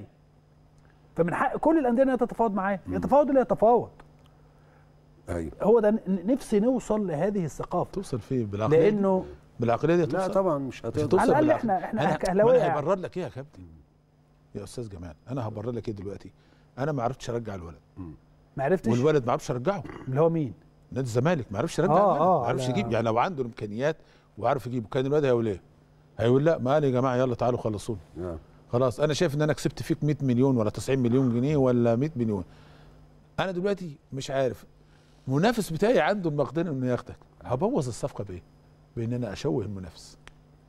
فمن حق كل الانديه انها تتفاوض معايا يتفاوض اللي يتفاوض ايوه هو ده ن- نفسي نوصل لهذه الثقافه توصل فيه بالعقليه دي لانه بالعقليه دي لا توصل طبعا مش مش هتقدر هتوصل على الأقل بالعقل. إحنا- إحنا أنا- كأهلاوية ما انا يعني. هبرر لك ايه يا كابتن يا استاذ جمال انا هبرر لك ايه دلوقتي انا ما عرفتش ارجع الولد ما عرفتش والولد ما عرفش ارجعه اللي هو مين نادي الزمالك ما عرفش يرجع آه، الولد آه، ما عرفش على- يجيب يعني لو عنده الامكانيات وعارف يجيبه كان الولد هيقول ايه؟ هيقول لا ما يا جماعه يلا تعالوا خلصوني آه. خلاص انا شايف ان انا كسبت فيك 100 مليون ولا 90 مليون جنيه ولا 100 مليون انا دلوقتي مش عارف المنافس بتاعي عنده المقدره انه ياخدك هبوظ الصفقه بايه؟ بان انا اشوه المنافس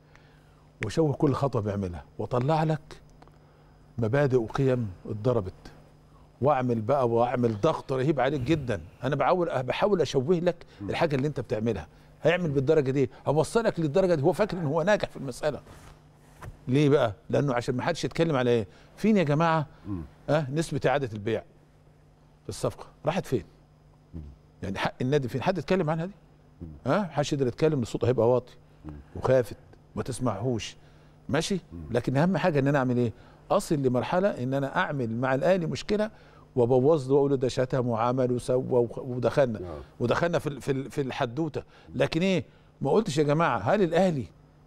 واشوه كل خطوه بيعملها واطلع لك مبادئ وقيم اتضربت واعمل بقى واعمل ضغط رهيب عليك جدا انا بحاول بحاول اشوه لك الحاجه اللي انت بتعملها هيعمل بالدرجه دي هوصلك للدرجه دي هو فاكر ان هو ناجح في المساله ليه بقى لانه عشان ما حدش يتكلم على ايه فين يا جماعه اه نسبه اعاده البيع في الصفقه راحت فين يعني حق النادي فين حد اتكلم عنها دي ها محدش يقدر يتكلم الصوت هيبقى واطي وخافت ما تسمعهوش ماشي لكن اهم حاجه ان انا اعمل ايه اصل لمرحله ان انا اعمل مع الاهلي مشكله وابوظ له واقول له ده شتم وعمل وسوى وخ- ودخلنا آه. ودخلنا في ال- في ال- في الحدوته لكن ايه ما قلتش يا جماعه هل الاهلي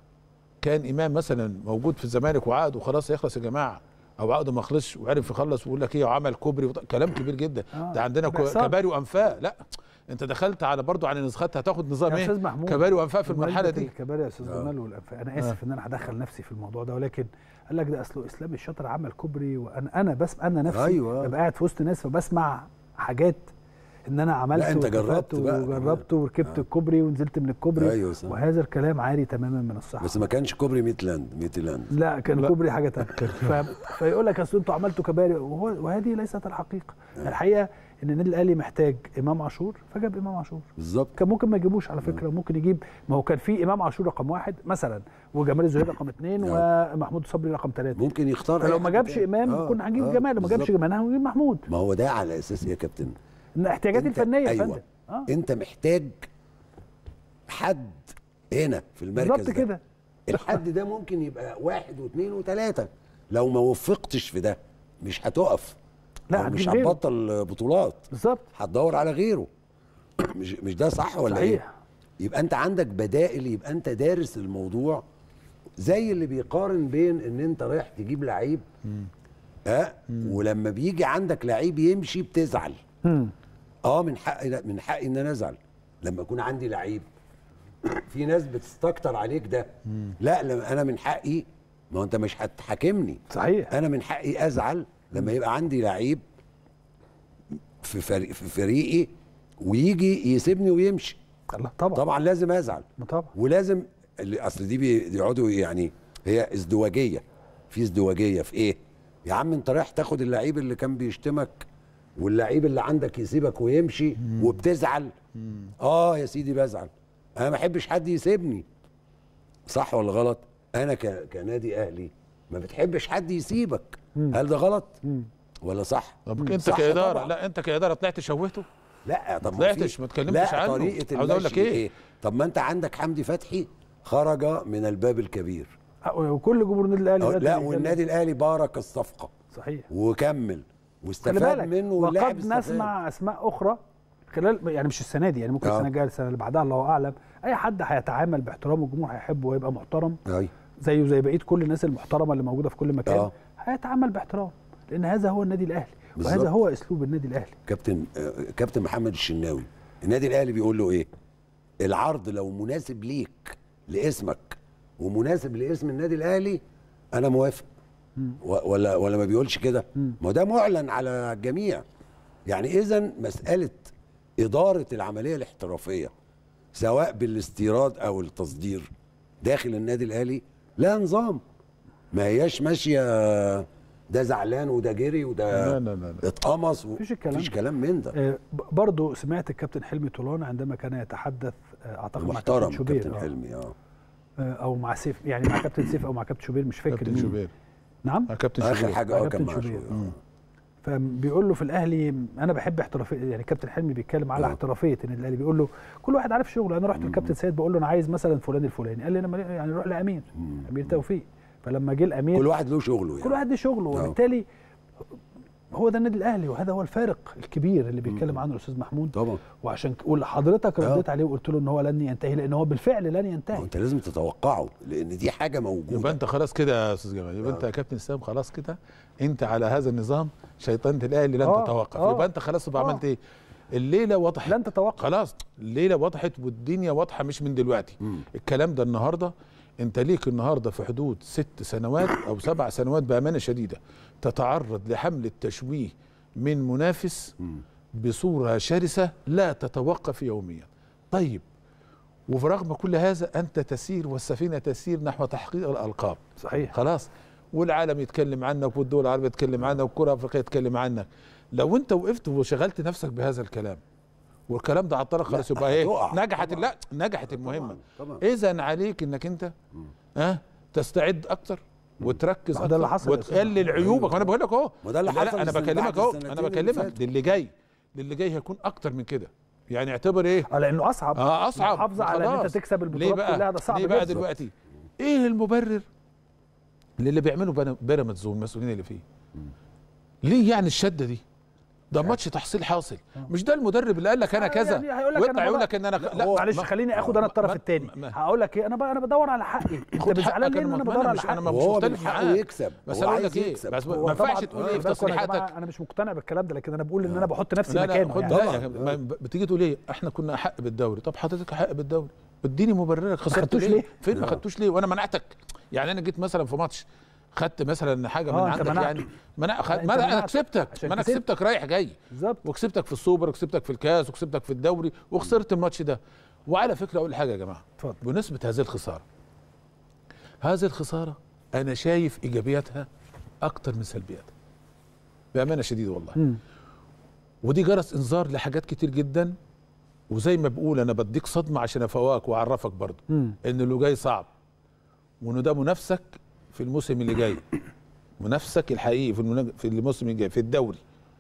كان امام مثلا موجود في الزمالك وعقده خلاص يخلص يا جماعه او عقده ما خلصش وعرف يخلص ويقول لك ايه وعمل كوبري وط- كلام كبير جدا آه، ده عندنا كو- بيحصل. كباري وانفاق لا انت دخلت على برضو على نسخات هتاخد نظام يا ايه استاذ محمود كباري وانفاق في المرحله بمناسبة دي الكباري يا استاذ آه. جمال والانفاق انا اسف ان انا هدخل نفسي في الموضوع ده ولكن قال لك ده اصله اسلام الشاطر عمل كوبري وانا انا بس انا نفسي أيوة. ببقى قاعد في وسط ناس فبسمع حاجات ان انا عملت لا، أنت واتفقت جربت بقى. وجربت وركبت آه. الكوبري ونزلت من الكوبري أيوة صح. وهذا الكلام عاري تماما من الصحه بس ما كانش كوبري ميتلاند ميتلاند لا كان لا. كوبري حاجه تانية ف... فيقول لك اصل انتوا عملتوا كباري وهو وهذه ليست الحقيقه الحقيقه ان النادي الاهلي محتاج امام عاشور فجاب امام عاشور بالظبط كان ممكن ما يجيبوش على فكره ممكن يجيب ما هو كان في امام عاشور رقم واحد مثلا وجمال الزهير رقم اثنين ومحمود صبري رقم ثلاثه ممكن يختار فلو أي ما حد جابش تاني. امام آه، كنا هنجيب آه، جمال ما جابش بالظبط. جمال هنجيب محمود ما هو ده على اساس إيه يا كابتن إن احتياجات أنت- الفنيه يا أيوة. فندم اه انت محتاج حد هنا في المركز بالظبط ده. كده الحد ده ممكن يبقى واحد واثنين وثلاثة لو ما وفقتش في ده مش هتقف لا، أو مش هتجيب غيره. هتبطل بطولات بالظبط هتدور على غيره مش مش ده صح ولا ايه صحيح يبقى انت عندك بدائل يبقى انت دارس الموضوع زي اللي بيقارن بين ان انت رايح تجيب لعيب اه ولما بيجي عندك لعيب يمشي بتزعل مم. اه من حقي لا من حقي ان انا ازعل لما يكون عندي لعيب في ناس بتستكتر عليك ده لا لما انا من حقي ما هو انت مش هتحاكمني صحيح انا من حقي ازعل لما يبقى عندي لعيب في فريق في فريقي ويجي يسيبني ويمشي الله طبعا طبعا لازم ازعل طبعا ولازم اللي اصل دي بي- بيقعدوا يعني هي ازدواجيه في ازدواجيه في ايه يا عم انت رايح تاخد اللعيب اللي كان بيشتمك واللعيب اللي عندك يسيبك ويمشي وبتزعل اه يا سيدي بزعل انا ما احبش حد يسيبني صح ولا غلط انا ك... كنادي اهلي ما بتحبش حد يسيبك هل ده غلط ولا صح طب انت صح كاداره طبعاً. لا انت كاداره طلعت شوهته لا طب ما طلعتش، في- ما اتكلمتش لا عنه. طريقه عاوز أقول لك المشي إيه؟ طب ما انت عندك حمدي فتحي خرج من الباب الكبير وكل جمهور النادي الاهلي أو دلوقتي لا بيتكلم. والنادي الاهلي بارك الصفقه صحيح وكمل خلي واستفاد بالك منه واللاعب وقد استفاد. نسمع اسماء اخرى خلال يعني مش السنه دي يعني ممكن آه. السنه الجايه السنه اللي بعدها الله اعلم اي حد هيتعامل باحترام والجمهور هيحبه ويبقى محترم أيوة. زيه زي بقيه كل الناس المحترمه اللي موجوده في كل مكان آه. هيتعامل باحترام لان هذا هو النادي الاهلي بالظبط. وهذا هو اسلوب النادي الاهلي كابتن آه، كابتن محمد الشناوي النادي الاهلي بيقول له ايه العرض لو مناسب ليك لاسمك ومناسب لاسم النادي الاهلي انا موافق و- ولا ولا ما بيقولش كده ما ده معلن على الجميع يعني اذا مساله اداره العمليه الاحترافيه سواء بالاستيراد او التصدير داخل النادي الاهلي لها نظام ما هياش ماشيه ده زعلان وده جري وده لا لا لا, لا. اتقمص و- مفيش الكلام مفيش ده. كلام من ده آه، ب- برضو سمعت الكابتن حلمي طولان عندما كان يتحدث آه، اعتقد مع محترم كابتن شوبير كابتن آه. حلمي اه آه، او مع سيف يعني مع كابتن سيف او مع كابتن شوبير مش فاكر كابتن مين. شوبير نعم آه، كابتن اخر شوبير حاجه اه كابتن كان مع شوبير. شوبير. آه. فبيقول له في الاهلي انا بحب احترافيه يعني كابتن حلمي بيتكلم على آه. احترافيه النادي الاهلي بيقول له كل واحد عارف شغله انا رحت للكابتن سيد بقول له انا عايز مثلا فلان الفلاني قال لي انا مالي- يعني روح لامير امير توفيق فلما جه الامير كل واحد له شغله كل يعني واحد ليه شغله آه. وبالتالي هو ده النادي الاهلي وهذا هو الفارق الكبير اللي بيتكلم عنه الاستاذ محمود طبعا وعشان ك- وحضرتك آه. رديت عليه وقلت له ان هو لن ينتهي لان هو بالفعل لن ما هو ينتهي انت لازم تتوقعه لان دي حاجه يبقى موجوده انت خلاص كده يا استاذ جمال يبقى انت يا كابتن اسلام خلاص كده انت على هذا النظام شيطانه الاهلي لن آه، تتوقف آه. يبقى انت خلاص تبقى آه. عملت ايه الليله وضحت لن تتوقف خلاص الليله وضحت والدنيا واضحه مش من دلوقتي مم. الكلام ده النهارده انت ليك النهارده في حدود ست سنوات او سبع سنوات بامانه شديده تتعرض لحمله تشويه من منافس مم. بصوره شرسه لا تتوقف يوميا طيب وبرغم كل هذا انت تسير والسفينه تسير نحو تحقيق الالقاب صحيح خلاص والعالم يتكلم عنك والدول العربيه تتكلم عنك والكره الافريقيه تتكلم عنك لو انت وقفت وشغلت نفسك بهذا الكلام والكلام ده عطلك خلاص لا، يبقى ايه هتقع. نجحت طبعاً. لا نجحت المهمه طبعا اذا عليك انك انت ها تستعد اكتر وتركز ما ده اللي أكتر حصل يا أستاذ وتقلل عيوبك ما انا بقول لك اهو ما ده اللي لا، حصل لا انا السنة- بكلمك بعد اهو السنتين انا اللي بكلمك فاتوا. للي جاي للي جاي هيكون اكتر من كده يعني اعتبر ايه اه لانه اصعب اه اصعب محافظه على ان انت خلاص. تكسب ليه البطولات بقى كلها ده صعب ليه بقى جدا. دلوقتي ايه المبرر للي بيعمله بنا- بيراميدز والمسؤولين اللي فيه ليه يعني الشده دي ده ماتش تحصيل حاصل مش ده المدرب اللي قال لك انا آه، كذا يعني هيقول لك ويطلع أنا يقول بقى- لك ان انا لا، هو- معلش ما- خليني اخد انا الطرف ما- الثاني ما- هقول لك ايه انا بقى انا بدور على حقي انت خد زعلان حقك ليه ان أنا انا ما- بدور أنا على مش- أنا حقي ما وهو مختلف من حقه معاك. يكسب بس هو اقول عايز لك ايه يكسب. بس هو ما ينفعش طبعاً- تقول آه، ايه في بالكم يا جماعة، تصريحاتك انا مش مقتنع بالكلام ده لكن انا بقول ان انا بحط نفسي لا لا مكانه خد يعني. لا طبعاً. يا ما- بتيجي تقول ايه احنا كنا احق بالدوري طب حضرتك احق بالدوري اديني مبررك خسرت خدتوش ليه؟ ليه؟ فين ما لا. خدتوش ليه وانا منعتك يعني انا جيت مثلا في ماتش خدت مثلا حاجه من آه، أنت عندك منعت. يعني منع خد... أنت ما انا منعت. كسبتك عشان ما انا كسبت. كسبتك رايح جاي بالظبط وكسبتك في السوبر وكسبتك في الكاس وكسبتك في الدوري وخسرت الماتش ده وعلى فكره اقول حاجه يا جماعه اتفضل بمناسبه هذه الخساره هذه الخساره انا شايف ايجابياتها اكتر من سلبياتها بامانه شديده والله مم. ودي جرس انذار لحاجات كتير جدا وزي ما بقول انا بديك صدمه عشان افوقك واعرفك برضه مم. ان اللي جاي صعب وانه ده منافسك في الموسم اللي جاي منافسك الحقيقي في المنا- في الموسم اللي جاي في الدوري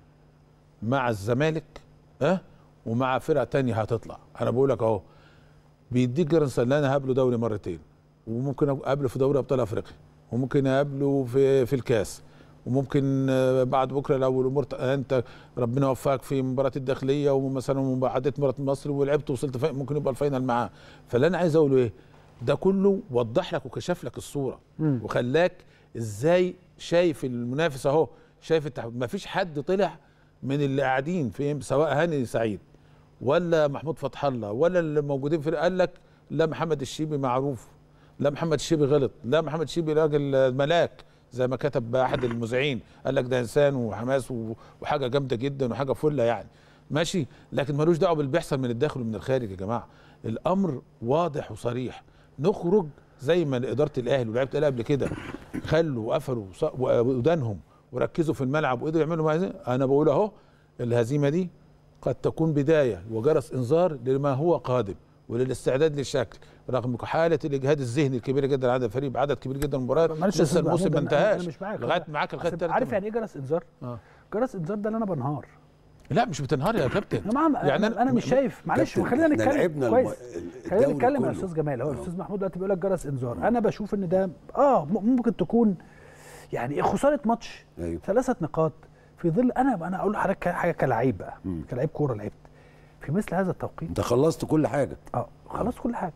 مع الزمالك ها ومع فرقه تانية هتطلع انا بقول لك اهو بيديك جرس ان انا هقابله دوري مرتين وممكن اقابله في دوري ابطال افريقيا وممكن اقابله في في الكاس وممكن آه، بعد بكره لو الامور ت- انت ربنا وفقك في مباراه الداخليه ومثلا عديت مباراه مصر ولعبت وصلت في ممكن يبقى الفاينل معاه فاللي انا عايز اقوله ايه ده كله وضح لك وكشف لك الصوره مم. وخلاك ازاي شايف المنافس اهو شايف التح... ما فيش حد طلع من اللي قاعدين فين سواء هاني سعيد ولا محمود فتح الله ولا اللي موجودين في قال لك لا محمد الشيبي معروف لا محمد الشيبي غلط لا محمد الشيبي راجل ملاك زي ما كتب احد المذيعين قال لك ده انسان وحماس و- وحاجه جامده جدا وحاجه فله يعني ماشي لكن ملوش دعوه باللي بيحصل من الداخل ومن الخارج يا جماعه الامر واضح وصريح نخرج زي ما اداره الاهلي ولعيبه الاهلي قبل كده خلوا وقفلوا ص- ودانهم وركزوا في الملعب وقدروا يعملوا ما عايزين انا بقول اهو الهزيمه دي قد تكون بدايه وجرس انذار لما هو قادم وللاستعداد للشكل رغم حاله الاجهاد الذهني الكبيره جدا على الفريق بعدد كبير جدا من المباريات معلش يا لسه أستاذ الموسم محمود، ما أنا- أنا انتهاش مش معاك. لغايه معاك لغايه أصل تالت عارف يعني ايه جرس انذار؟ آه. جرس انذار ده اللي انا بنهار لا مش بتنهار يا كابتن يا جماعه يعني انا, أنا مش شايف معلش كابتن، خلينا إحنا نتكلم لعبنا كويس الم- خلينا الدوري نتكلم يا كله. استاذ جمال هو آه. الاستاذ محمود دلوقتي بيقول لك جرس انذار انا بشوف ان ده اه م- ممكن تكون يعني خساره ماتش أيوه. ثلاثه نقاط في ظل انا انا اقول لحضرتك حاجه كلاعب بقى كلاعب كوره لعبت في مثل هذا التوقيت انت خلصت كل حاجه اه خلاص كل حاجه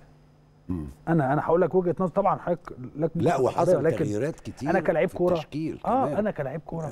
انا انا هقول لك وجهه نظر طبعا حضرتك لك لا ممكن وحصل تقدرها، تغييرات كتير انا كلاعب في كوره التشكيل اه كمان. انا كلاعب كوره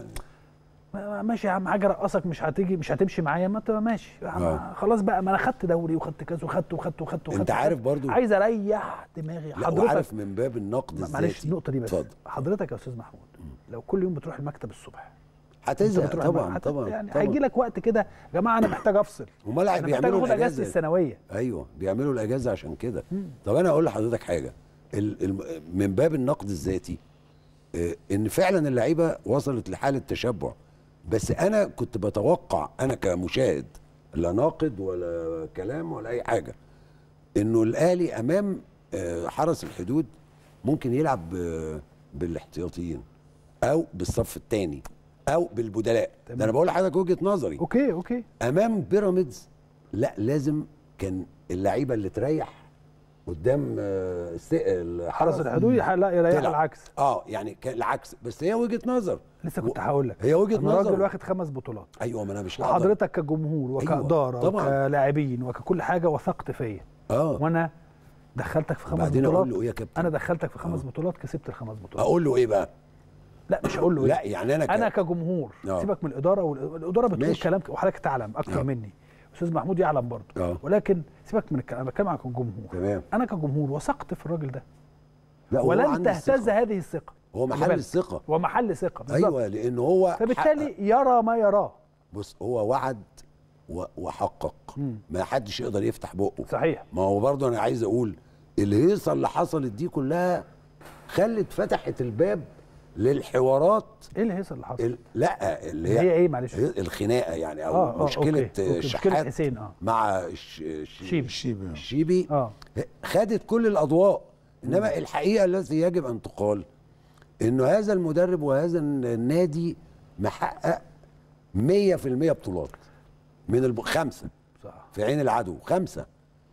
ما- ما- ماشي يا عم حاجه رقصك مش هتيجي مش هتمشي معايا ما انت ماشي يا عم آه. خلاص بقى ما انا خدت دوري وخدت كاس وخدت وخدت وخدت وخدت انت عارف برضو عايز اريح دماغي لا وعارف من باب النقد ما- الذاتي معلش النقطه دي بس اتفضل حضرتك يا استاذ محمود لو كل يوم بتروح المكتب الصبح انت هتزهق بتروح طبعا المكتب، طبعا يعني طبعا. هيجي لك وقت كده يا جماعه انا محتاج افصل امال انا محتاج بيعملوا اخد اجازتي الاجازه السنويه ايوه بيعملوا الاجازه عشان كده طب انا اقول لحضرتك حاجه ال ال من باب النقد الذاتي آه، ان فعلا اللعيبه وصلت لحاله تشبع بس انا كنت بتوقع انا كمشاهد لا ناقد ولا كلام ولا اي حاجه انه الاهلي امام آه، حرس الحدود ممكن يلعب آه، بالاحتياطيين او بالصف الثاني او بالبدلاء ده انا بقول لحضرتك وجهه نظري اوكي اوكي امام بيراميدز لا لازم كان اللعيبه اللي تريح قدام آه، الس- الحرس حرس الحدود يح- لا يريح تلعب. العكس اه يعني كان العكس بس هي وجهه نظر لسه كنت و- هقول لك هي وجهه انا راجل نظر واخد خمس بطولات ايوه ما انا مش هقدر. وحضرتك كجمهور وكاداره طبعاً. وكلاعبين وككل حاجه وثقت فيا اه وانا دخلتك في خمس وبعدين بطولات اقول له ايه يا كابتن انا دخلتك في خمس بطولات كسبت الخمس بطولات اقول له ايه بقى لا مش هقول له إيه. لا يعني انا ك... انا كجمهور آه. سيبك من الاداره والاداره بتقول ماشي. كلام وحضرتك تعلم اكتر آه. مني استاذ محمود يعلم برضه آه. ولكن سيبك من الكلام انا بتكلم عن الجمهور تمام انا كجمهور وثقت في الراجل ده لا وهو ولن عنده تهتز الثقة. هذه الثقه هو خلي محل بالك. الثقه هو محل ثقه بالظبط ايوه لان هو حقق. فبالتالي يرى ما يراه بص هو وعد و... وحقق ما حدش يقدر يفتح بقه صحيح ما هو برضه انا عايز اقول الهيصه اللي حصلت دي كلها خلت فتحت الباب للحوارات ايه الهيصه اللي حصل ال... لا اللي هي هي ايه معلش هي الخناقه يعني او آه، آه، مشكله أوكي، أوكي، مشكلة شحات حسين، آه. مع الش... الش... شيبي. الشيبي الشيبي اه خدت كل الاضواء انما الحقيقه التي يجب ان تقال انه هذا المدرب وهذا النادي محقق 100% بطولات من الب... خمسه صح في عين العدو خمسه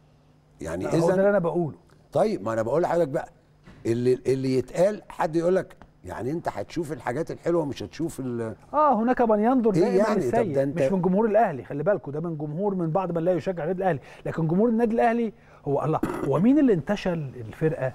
يعني هو ده اللي اذا انا بقوله طيب ما انا بقول لحضرتك بقى اللي اللي يتقال حد يقول لك يعني انت هتشوف الحاجات الحلوه مش هتشوف ال... اه هناك من ينظر إيه دائما يعني؟ طب السيء ده أنت- مش من جمهور الاهلي خلي بالكوا ده من جمهور من بعض من لا يشجع النادي الاهلي لكن جمهور النادي الاهلي هو الله هو مين اللي انتشل الفرقه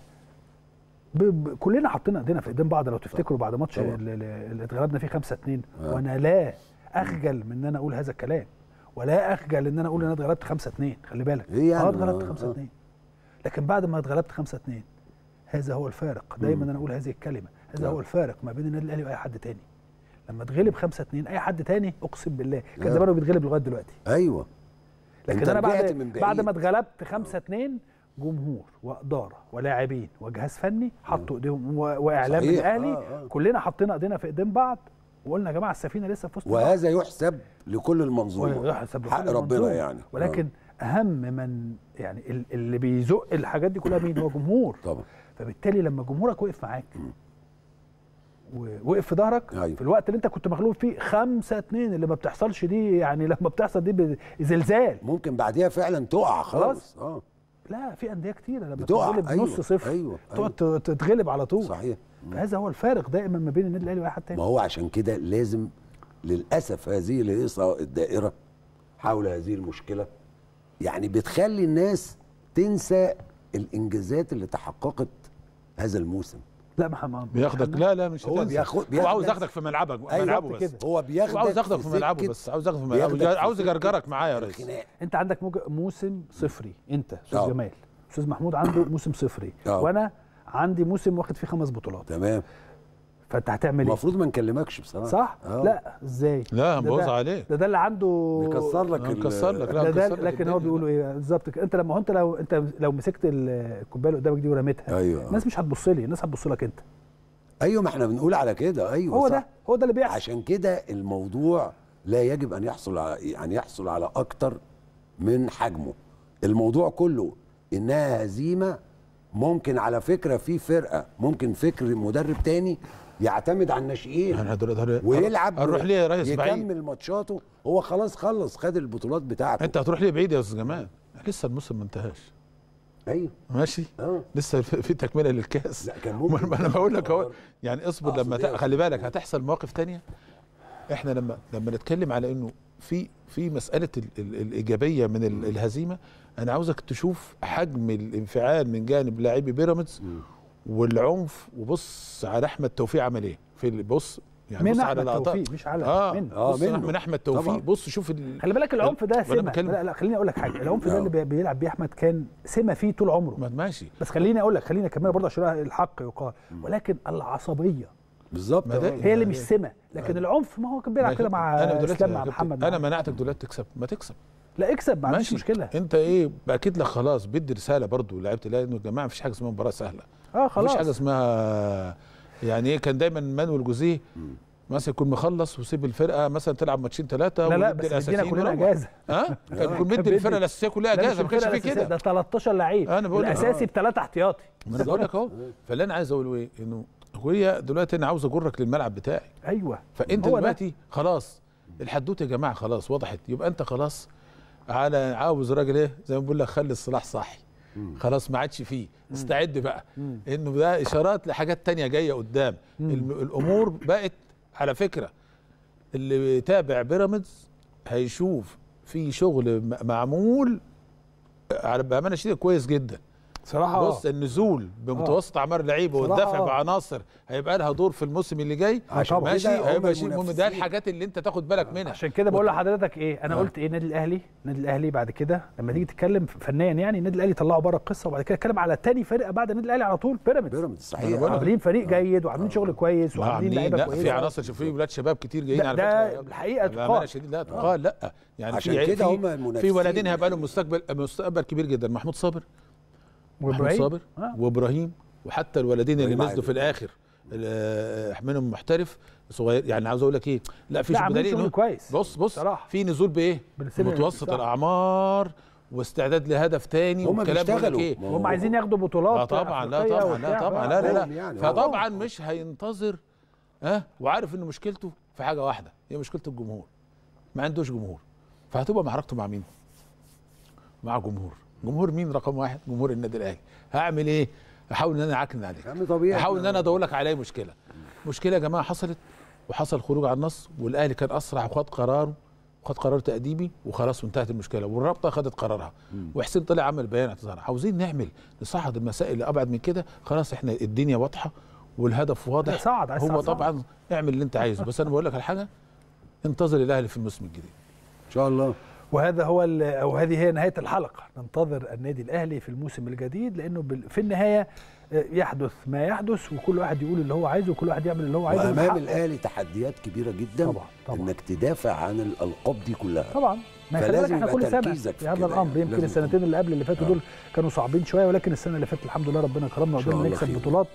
ب... ب... كلنا حطينا ايدينا في ايدين بعض لو تفتكروا بعد ماتش طبعا. اللي, اللي اتغلبنا فيه 5 2 آه. وانا لا اخجل من ان انا اقول هذا الكلام ولا اخجل ان انا اقول ان انا اتغلبت 5 2 خلي بالك إيه يعني؟ اه اتغلبت آه، 5 آه. 2 لكن بعد ما اتغلبت 5 2 هذا هو الفارق دايما انا اقول هذه الكلمه هذا آه. هو الفارق ما بين النادي الاهلي واي حد تاني لما اتغلب 5 2 اي حد تاني اقسم بالله كان آه. زمانه بيتغلب لغايه دلوقتي ايوه لكن أنت انا رجعت بعد من بعيد. بعد ما اتغلبت 5 2 جمهور واداره ولاعبين وجهاز فني حطوا ايديهم و- واعلام صحيح. الاهلي آه، آه. كلنا حطينا ايدينا في ايدين بعض وقلنا يا جماعه السفينه لسه في وسط بعض. وهذا يحسب لكل المنظومه ويحسب لكل حق ربنا المنظومة. يعني ولكن اهم من يعني ال- اللي بيزق الحاجات دي كلها مين هو جمهور آه. طبعا فبالتالي لما جمهورك وقف معاك ووقف في ظهرك أيوة. في الوقت اللي انت كنت مغلوب فيه خمسة اتنين اللي ما بتحصلش دي يعني لما بتحصل دي زلزال ممكن بعديها فعلا تقع خالص خلاص. اه لا في انديه كتيره لما بتقع، تتغلب أيوة، نص صفر أيوة، تقعد ت- تتغلب على طول صحيح فهذا هو الفارق دائما ما بين النادي الاهلي واي حد ما تاني هو عشان كده لازم للاسف هذه الهيصه الدائره حول هذه المشكله يعني بتخلي الناس تنسى الانجازات اللي تحققت هذا الموسم لا محمد بياخدك لا لا مش هو هتنسى. بياخد- هو بياخدك عاوز بس. ياخدك في ملعبك أيوة، ملعبه بالظبط بس كده. هو بياخدك هو عاوز ياخدك في ملعبه سكة بس عاوز ياخدك في ملعبه بياخدك في عاوز سكة يجرجرك معاه يا ريس الخناق. انت عندك موج- موسم صفري انت استاذ آه. جمال استاذ محمود عنده موسم صفري آه. وانا عندي موسم واخد فيه خمس بطولات تمام فانت هتعمل ايه المفروض ما نكلمكش بصراحه صح آه. لا ازاي لا ده- هنبوظ ده- عليك ده ده اللي عنده نكسر لك ال- هنكسر لك لا ده ده هنكسر لك لكن هو الدنيا. بيقولوا ايه بالظبط كده انت لما هو انت لو انت لو مسكت ال- الكوبايه اللي قدامك دي ورميتها أيوة. الناس مش هتبص لي الناس هتبص لك انت ايوه ما احنا بنقول على كده ايوه هو صح. ده هو ده اللي بيحصل عشان كده الموضوع لا يجب ان يحصل على يعني يحصل على اكتر من حجمه الموضوع كله انها هزيمه ممكن على فكره في فرقه ممكن فكر مدرب تاني يعتمد على الناشئين احنا دول- دول- ويلعب هنروح ليه يا ريس بعيد يكمل ماتشاته هو خلاص خلص خد البطولات بتاعته انت هتروح ليه بعيد يا استاذ جمال لسه الموسم ما انتهاش ايوه ماشي اه لسه في في تكمله للكاس لا كان ممكن ما انا بقول لك اهو أقصد يعني اصبر أقصد لما إيه ت- يا خلي أستاذ بالك جمال؟ هتحصل مواقف تانية احنا لما لما نتكلم على انه في في مساله ال ال الايجابيه من ال الهزيمه انا عاوزك تشوف حجم الانفعال من جانب لاعبي بيراميدز مم. والعنف وبص على احمد توفيق عمل ايه في ال- بص يعني من بص احمد على لقطات توفيق مش على اه من آه، بص منه. من احمد توفيق طبعا. بص شوف ال... خلي بالك العنف ده وأنا سمه بتكلم- لا لا خليني اقول لك حاجه العنف ده آه. اللي بي- بيلعب بيه احمد كان سمه فيه طول عمره ما- ماشي بس خليني اقول لك خليني اكمل برضه عشان الحق يقال ولكن العصبيه بالظبط ما ده- آه. هي اللي مش سمه لكن العنف ما هو كان بيلعب كده مع أنا دلوقتي اسلام يا مع كابتن، محمد انا معاذ. منعتك دلوقتي تكسب ما تكسب لا اكسب ما عنديش مشكله انت ايه باكد لك خلاص بدي رساله برضو لعيبه الاهلي انه يا جماعه مفيش حاجه اسمها مباراه سهله اه خلاص مفيش حاجه اسمها يعني ايه كان دايما مانويل جوزيه مثلا يكون مخلص وسيب الفرقه مثلا تلعب ماتشين ثلاثه لا لا بس بيدينا كلنا اجازه ها كان بيكون كان مدي الفرقه بيدي. الاساسيه كلها لا، مش اجازه ما كانش الفرقة فيه الأساسية، كده ده 13 لعيب أنا بقول لك. الاساسي بثلاثه احتياطي ما انا بقول لك اهو فاللي انا عايز اقوله ايه انه هي دلوقتي انا عاوز اجرك للملعب بتاعي ايوه فانت هو ده. دلوقتي خلاص الحدوته يا جماعه خلاص وضحت يبقى انت خلاص على عاوز راجل ايه زي ما بقول لك خلي السلاح صاحي خلاص ما عادش فيه استعد بقى انه ده اشارات لحاجات تانية جايه قدام الم- الامور بقت على فكره اللي يتابع بيراميدز هيشوف في شغل م- معمول على بامانه شديده كويس جدا صراحه بص النزول بمتوسط اعمار اللعيبه صراحة والدفع آه. بعناصر هيبقى لها دور في الموسم اللي جاي عشان ماشي كده هم هيبقى شيء مهم ده المنافسين. الحاجات اللي انت تاخد بالك منها عشان كده بقول لحضرتك ايه انا آه. قلت ايه النادي الاهلي النادي الاهلي بعد كده لما تيجي تتكلم فنيا يعني النادي الاهلي طلعوا بره القصه وبعد كده اتكلم على تاني فرقه بعد النادي الاهلي على طول بيراميدز بيراميدز أنا صحيح بقول لك. عاملين فريق جيد وعاملين شغل كويس وعاملين وعاملين لعيبه لا كويسه في عناصر شوف في ولاد شباب كتير جايين ده, على ده فكره الحقيقه بامانه تقال شديد لا تقال لا يعني عشان في كده في- هم المنافسين. في ولدين هيبقى لهم مستقبل مستقبل كبير جدا محمود صابر محمود وابراهيم صابر آه. وابراهيم وحتى الولدين اللي إبراهيم نزلوا في عادل. الاخر ال- منهم محترف صغير يعني عاوز اقول لك ايه لا في لا شغل عاملين بدليل شغل إنه- كويس بص بص صراحة. في نزول بايه بالسن متوسط صح. الاعمار واستعداد لهدف تاني هم والكلام بيقول لك بيشتغلوا ايه ما هو- هم عايزين ياخدوا بطولات لا طبعا لا أفريقية طبعا لا وبتاع. طبعا لا لا فاهم لا يعني. فطبعا مش هينتظر ها وعارف ان مشكلته في حاجه واحده هي مشكله الجمهور ما عندوش جمهور فهتبقى معركته مع مين؟ مع جمهور جمهور مين رقم واحد؟ جمهور النادي الاهلي هعمل ايه؟ احاول ان انا اعكن عليك يا عم طبيعي احاول ان انا ادور لك على اي مشكله مشكله يا جماعه حصلت وحصل خروج على النص والاهلي كان اسرع وخد قراره خد قرار تأديبي وخلاص وانتهت المشكله والرابطه خدت قرارها وحسين طلع عمل بيان اعتذار عاوزين نعمل نصعد المسائل لابعد من كده خلاص احنا الدنيا واضحه والهدف لا، واضح صعد عايز هو تصعد، صعد. طبعا اعمل اللي انت عايزه بس انا بقول لك على حاجه انتظر الاهلي في الموسم الجديد ان شاء الله وهذا هو ال- او هذه هي نهايه الحلقه ننتظر النادي الاهلي في الموسم الجديد لانه بال- في النهايه آه، يحدث ما يحدث وكل واحد يقول اللي هو عايزه وكل واحد يعمل اللي هو عايزه وامام ويحقق. الاهلي تحديات كبيره جدا طبعا، طبعا. انك تدافع عن الالقاب دي كلها طبعا ما خلي بالك فلازم احنا يبقى كل سنه تركيزك في في هذا كده الامر يعني. يمكن لازم السنتين اللي قبل اللي فاتوا آه. دول كانوا صعبين شويه ولكن السنه اللي فاتت الحمد لله ربنا كرمنا إن شاء وقدرنا الله نكسب خير. بطولات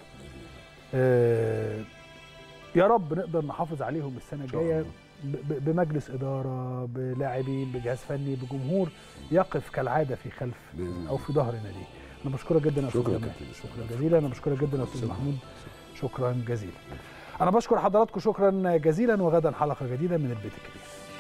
آه يا رب نقدر نحافظ عليهم السنه شاء الجايه الله. ب- ب- بمجلس اداره بلاعبين بجهاز فني بجمهور يقف كالعاده في خلف بإذن او في ظهر ناديه انا بشكرك جدا يا استاذ شكرا جمال كابتن. شكرا جزيلا انا بشكرك جدا يا استاذ محمود شكرا جزيلا انا بشكر حضراتكم شكرا جزيلا وغدا حلقه جديده من البيت الكبير